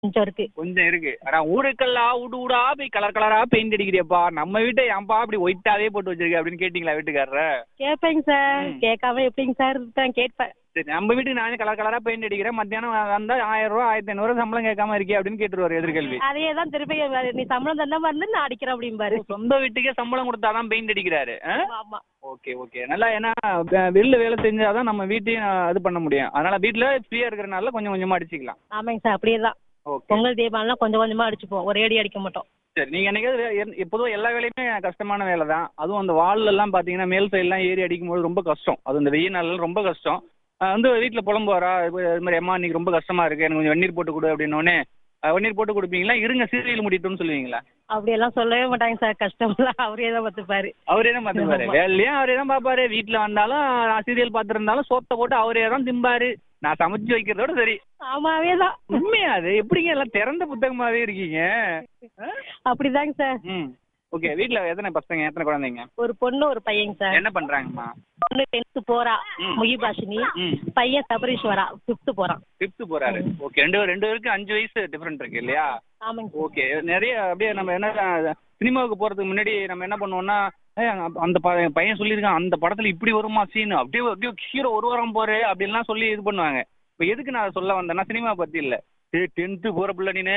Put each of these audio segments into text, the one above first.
கொஞ்சம் இருக்கு கொஞ்சம் இருக்கு ஆனா ஊருக்கெல்லாம் ஊடு ஊடா போய் கலர் கலரா பெயிண்ட் அடிக்கிறியப்பா நம்ம வீட்டை ஏன்பா அப்படி ஒயிட்டாவே போட்டு வச்சிருக்க அப்படின்னு கேட்டீங்களா வீட்டுக்காரர கேட்பேங்க சார் ம். கேட்காம எப்படிங்க சார் இருப்பேன் கேட்பேன் சரி நம்ம வீட்டுக்கு நானே கலர் கலரா பெயிண்ட் அடிக்கிறேன் மத்தியானம் வந்தா ஆயிரம் ரூபா ஆயிரத்தி ஐநூறு சம்பளம் கேட்காம இருக்கே அப்படின்னு கேட்டுருவாரு எதிர்கல்வி அதையே தான் திருப்பி கேட்பாரு. நீ சம்பளம் தந்தா வந்து நான் அடிக்கிறேன் அப்படிம்பாரு சொந்த வீட்டுக்கே சம்பளம் கொடுத்தாதான் பெயிண்ட் அடிக்கிறாரு ஆ? ஆமா ஓகே ஓகே நல்லா ஏன்னா வெ- வெளில வேலை செஞ்சாதான் நம்ம வீட்டையும் இது பண்ண முடியும் அதனால வீட்ல ஃப்ரீயா இருக்கிறனால கொஞ்சம் கொஞ்சமா அடிச்சுக்கலாம் ஆமாங்க சார் அப்படியே தான் ஓகே பொங்கல் தீபாவளிலாம் கொஞ்சம் கொஞ்சமா அடிச்சுப்போம் ஒரே அடி அடிக்க மாட்டோம் சரி நீங்க என்னைக்காவது எ- எப்போதும் எல்லா வேலையுமே கஷ்டமான வேலை தான் அதுவும் அந்த வால்ல எல்லாம் பாத்தீங்கன்னா மேல் சைட்லாம் ஏறி அடிக்கும்போது ரொம்ப கஷ்டம் அது இந்த வெயில் நாள்ல ரொம்ப கஷ்டம் அஹ் வந்து வீட்டில் புலம்புவாரா இது இது மாதிரி அம்மா இன்னைக்கு ரொம்ப கஷ்டமா இருக்கு எனக்கு கொஞ்சம் வெந்நீர் போட்டு கொடு அப்படின்னோடனே அஹ் வெந்நீர் போட்டு கொடுப்பீங்களா இருங்க சீரியல் முடிட்டோம்னு சொல்லுவீங்களா அப்படியெல்லாம் சொல்லவே மாட்டாங்க சார் கஷ்டம்லாம் அவரே தான் பார்த்துப்பாரு அவரே தான் பார்த்துப்பாரு ஆமா. வேலையும் அவரே தான் பார்ப்பாரு வீட்டில் வந்தாலும் நான் சீரியல் பார்த்துருந்தாலும் சோத்தை போட்டு அவரே தான் திம்பாரு நான் சமைச்சு வைக்கிறதோட சரி ஆமாவே தான் உண்மையா அது எப்படிங்க எல்லாம் திறந்த புத்தகமாவே இருக்கீங்க அப்படிதாங்க சார் ம் ஓகே வீட்டில் எத்தனை பசங்க எத்தனை குழந்தைங்க ஒரு பொண்ணு ஒரு பையங்க சார் என்ன பண்றாங்கம்மா பொண்ணு டென்த்து போறா ம். முகிபாஷினி ம் பையன் சபரீஸ்வரா ஃபிஃப்த்து போறான் ஃபிஃப்த் போறாரு ஓகே ரெண்டு ரெண்டு பேருக்கு அஞ்சு வயசு டிஃபரெண்ட் இருக்கு இல்லையா ஆமாங்க சார் ஓகே நிறைய அப்படியே நம்ம என்ன சினிமாவுக்கு போறதுக்கு முன்னாடி நம்ம என்ன பண்ணுவோம்னா ஏய், அந்த- அந்த ப- பையன் சொல்லியிருக்கான் அந்த படத்துல இப்படி வருமா சீன் அப்படியே அப்படியே ஹீரோ ஒரு வாரம் போற அப்படின்லாம் சொல்லி இது பண்ணுவாங்க இப்போ எதுக்கு நான் சொல்ல வந்தேன்னா சினிமா பத்தி இல்ல டேய் டென்த்து போற பிள்ளை நீனு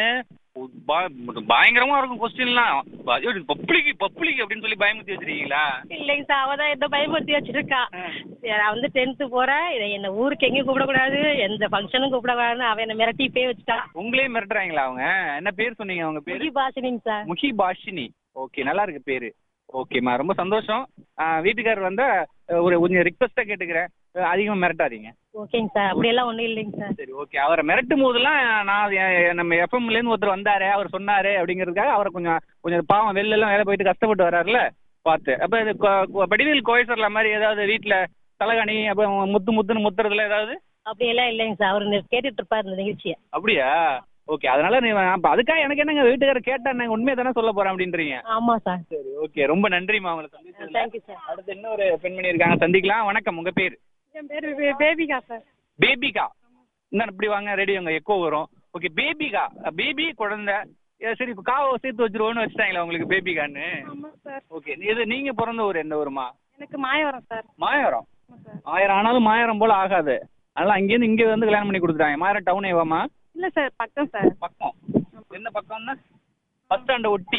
பா- பயங்கரமா இருக்கும் கொஸ்டின்லாம் பப்ளிக் பப்ளிக் அப்படின்னு சொல்லி பயமுத்தி வச்சிருக்கீங்களா இல்லைங்க சார் அவ தான் என்ன பயமுறுத்தி வச்சிருக்கா சரி, நான் வந்து டென்த்து போறேன் இதை என்ன ஊருக்கு எங்கேயும் கூப்பிடக்கூடாது எந்த ஃபங்க்ஷனும் கூப்பிடக்கூடாதுன்னு அவன் என்ன மிரட்டி போய் வச்சுட்டா உங்களே மிரட்டுறாங்களா அவங்க என்ன பேர் சொன்னீங்க அவங்க பேரு முகிபாஷினிங்க சார் முகி பாஷினி ஓகே நல்லா இருக்கு பேரு ஓகேம்மா ரொம்ப சந்தோஷம் ஆ, வீட்டுக்காரர் வந்தா அஹ், ஒரு கொஞ்சம் ரிக்வஸ்டா கேட்டுக்கிறேன் அஹ், அதிகமா மிரட்டாதீங்க ஓகேங்க சார் அப்படியெல்லாம் ஒன்றும் இல்லைங்க சார் சரி ஓகே அவரை மிரட்டும் போதெல்லாம் நான் எ- எ- நம்ம எஃப்எம்ல இருந்து ஒருத்தர் வந்தாரு அவர் சொன்னாரு அப்படிங்கிறதுக்காக அவரை கொஞ்சம் கொஞ்சம் பாவம் வெளில எல்லாம் வேலை போயிட்டு கஷ்டப்பட்டு வர்றாருல பார்த்து அப்ப இது கொ- கொ- வடிவேல் கோயசர்ல மாதிரி ஏதாவது வீட்டுல தலகாணி அப்ப முத்து முத்துன்னு முத்துறதுல ஏதாவது அப்படியெல்லாம் இல்லைங்க சார் அவர் கேட்டுட்டு இருப்பார் இந்த நிகழ்ச்சியை அப்படியா ஓகே அதனால நீ அப்ப அதுக்காக எனக்கு என்னங்க வீட்டுக்காரர் கேட்டா நாங்க உண்மையை தானே சொல்ல போறேன் அப்படின்றீங்க ஆமாம் சார் சரி ஓகே ரொம்ப நன்றிம்மா உங்களை சந்திச்சதுல தேங்க்யூ சார் அடுத்து இன்னொரு பெண்மணி இருக்காங்க சந்திக்கலாம் வணக்கம் உங்க பேர் என் பேர் பேபிகா சார் பேபிகா என்ன இப்படி வாங்க ரேடியோங்க எக்கோ வரும் ஓகே பேபிகா பேபி குழந்தை ஏ, சரி இப்போ காவை சேர்த்து வச்சிருவோன்னு வச்சுட்டாங்களா உங்களுக்கு பேபிகான்னு ஆமாம் சார் ஓகே இது நீங்க பிறந்த ஊர் எந்த ஊருமா எனக்கு மாயவரம் சார் மாயவரம் ஆமாம் சார் ஆயிரம் ஆனாலும் மாயவரம் போல ஆகாது அதனால அங்கேருந்து இங்கே வந்து கல்யாணம் பண்ணி கொடுத்துட்டாங்க மாயவரம் டவுன் ஏவாமா இல்லை சார் பக்கம் சார் பக்கம் என்ன பக்கம்னா பஸ் ஸ்டாண்டை ஒட்டி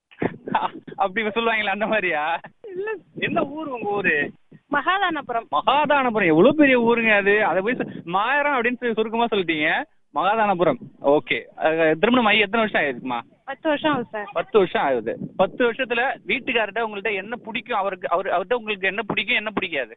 அப்படி சொல்லுவாங்களே அந்த மாதிரியா இல்லை என்ன ஊர் உங்க ஊரு மகாதானபுரம் மகாதானபுரம் எவ்வளவு பெரிய ஊருங்க அது அதை போய் சொ- மாயிரம் அப்படின்னு சொல்லி சுருக்கமா சொல்லிட்டீங்க மகாதானபுரம் ஓகே திருமணம் ஆகி எத்தனை வருஷம் ஆயிருக்குமா பத்து வருஷம் ஆகுது சார் பத்து வருஷம் ஆகுது பத்து வருஷத்துல வீட்டுக்காரர்கிட்ட உங்கள்ட்ட என்ன பிடிக்கும் அவருக்கு அவர் அவர்கிட்ட உங்களுக்கு என்ன பிடிக்கும் என்ன பிடிக்காது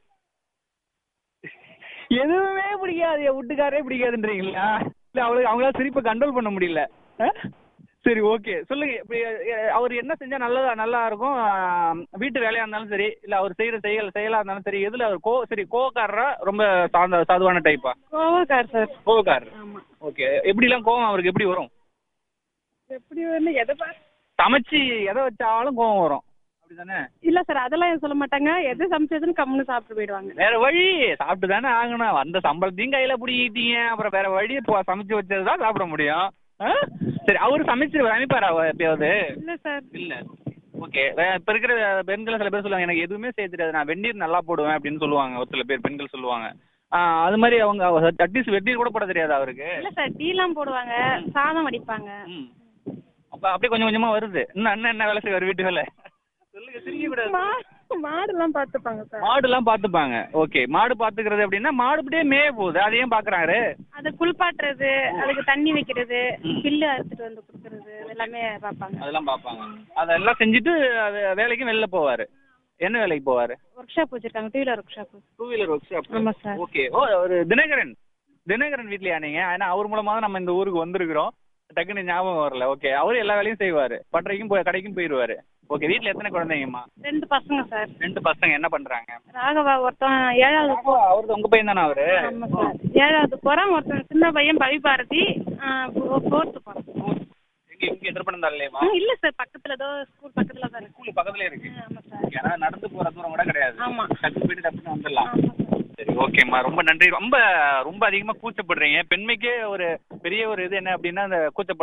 எதுவுமே பிடிக்காது என் வீட்டுக்காரே பிடிக்காதுன்றீங்களா இல்ல அவளுக்கு அவங்களால சிரிப்பை கண்ட்ரோல் பண்ண முடியல ஆ? சரி ஓகே சொல்லுங்க இப்ப, அஹ், அவர் என்ன செஞ்சா நல்லதா நல்லா இருக்கும் ஆஹ், வீட்டு வேலையா இருந்தாலும் சரி இல்ல அவர் செய்யற செயல் செயலா இருந்தாலும் சரி எதுல அவர் கோ சரி கோவக்காரரா ரொம்ப சாந்த சாதுவான டைப்பா கோவக்கார் சார் கோவக்காரர் ஆமாம் ஓகே எப்படிலாம் கோவம் அவருக்கு எப்படி வரும் எப்படி வந்து எதை பா சமைச்சு எதை வச்சாலும் கோவம் வரும் அப்படிதானே இல்லை சார் அதெல்லாம் எதுவும் சொல்ல மாட்டாங்க எது சமைச்சதுன்னு கம்முன்னு சாப்பிட்டு போயிடுவாங்க வேற வழி சாப்பிட்டு தானே ஆகணும் அந்த சம்பளத்தையும் கையில பிடிக்கிட்டீங்க அப்புறம் வேற வழி இப்போ சமைச்சு வச்சது தான் சாப்பிட முடியும் ஆ? சரி அவரு சமைச்சு சமைப்பாரா அவ எப்பயாவது இல்லை சார் இல்ல ஓகே இப்ப இருக்கிற பெண்கள் சில பேர் சொல்லுவாங்க எனக்கு எதுவுமே செய்ய தெரியாது நான் வெந்நீர் நல்லா போடுவேன் அப்படின்னு சொல்லுவாங்க ஒரு சில பேர் பெண்கள் சொல்லுவாங்க ஆ, அது மாதிரி அவங்க அட்லீஸ்ட் வெந்நீர் கூட போட தெரியாது அவருக்கு இல்லை சார் டீலாம் போடுவாங்க சாதம் வடிப்பாங்க ம் அப்ப அப்படியே கொஞ்சம் கொஞ்சமா வருது இன்னும் அண்ணன் என்ன வேலை செய்வார் வீட்டு வேலை சொல்லுங்க சிரிக்க கூடாது மாடுலாம் பார்த்துப்பாங்க சார் மாடுலாம் பாத்துப்பாங்க ஓகே மாடு பாத்துக்கிறது அப்படின்னா மாடு அப்படியே மேய போகுது அதையும் பாக்குறாரு அது குளிப்பாட்டுறது அதுக்கு தண்ணி வைக்கிறது ம். பில்லு அறுத்துட்டு வந்து கொடுக்கறது எல்லாமே பார்ப்பாங்க அதெல்லாம் பாப்பாங்க அதெல்லாம் செஞ்சுட்டு அது வேலைக்கும் வெளில போவாரு என்ன வேலைக்கு போவாரு ஒர்க் ஷாப் வச்சிருக்காங்க two wheeler work shop two wheeler work shop ஆமா சார் ஓகே ஓ ஒரு தினகரன் தினகரன் வீட்லயா நீங்க ஏன்னா அவர் மூலமா தான் நம்ம இந்த ஊருக்கு வந்திருக்கிறோம் டக்குன்னு ஞாபகம் வரல ஓகே அவரு எல்லா வேலையும் செய்வாரு பட்டறைக்கும் போய் கடைக்கும் போயிருவாரு ஓகே வீட்ல எத்தனை குழந்தைங்கம்மா ரெண்டு பசங்க சார் ரெண்டு பசங்க என்ன பண்றாங்க ராகவா ஒருத்தன் ஏழாவது போ அவரு உங்க பையன் தானே அவரு ஆமா சார் ஏழாவது போறான் ஒருத்தன் சின்ன பையன் பவி பாரதி ஃபோர்த்து போறான் எங்க இங்க திருப்பனந்தாள்லயேமா ம், இல்ல சார் பக்கத்துல ஏதோ ஸ்கூல் பக்கத்துல தான் இருக்கு ஸ்கூல் பக்கத்துல இருக்கு ம், ஆமா சார் ஏன்னா நடந்து போற தூரம் கூட கிடையாது ஆமா. டக்குனு போயிட்டு டக்குனு வந்துடலாம் ஆமா சார் சரி ஓகேம்மா ரொம்ப நன்றி ரொம்ப ரொம்ப அதிகமா கூச்சப்படுறீங்க பெண்மைக்கே ஒரு பெரிய ஒரு இது என்ன அப்படின்னா அந்த கூச்சப்பட